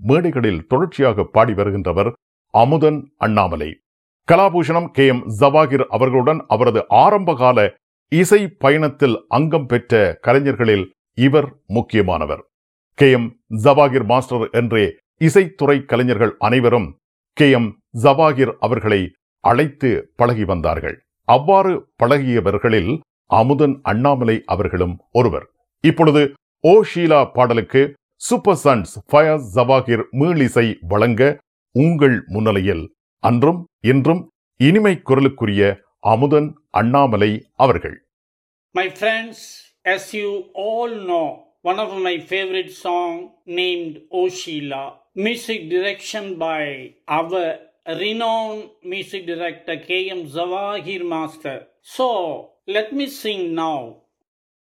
மேடைகளில் தொடர்ச்சியாக பாடி வருகின்றவர் அமுதன் அண்ணாமலை கலாபூஷணம் கே எம் ஜவாகிர் அவர்களுடன் அவரது ஆரம்பகால இசை பயணத்தில் அங்கம் பெற்ற கலைஞர்களில் இவர் முக்கியமானவர் கே எம் ஜவாகிர் மாஸ்டர் என்றே இசைத்துறை கலைஞர்கள் அனைவரும் கே எம் ஜவாகிர் அவர்களை அழைத்து பழகி வந்தார்கள் அவ்வாறு பழகியவர்களில் அமுதன் அண்ணாமலை அவர்களும் ஒருவர் இப்பொழுது ஓ ஷீலா பாடலுக்கு சூப்பர் சன்ஸ் ஃபயஸ் ஜவாகிர் மீளிசை வழங்க உங்கள் முன்னிலையில் அன்றும் இன்றும் இனிமை குரலுக்குரிய அமுதன் அண்ணாமலை அவர்கள் My friends, as you all know, one of my favorite song named O Sheila, music direction by our renowned music director K.M. Zawahir Master. So, let me sing now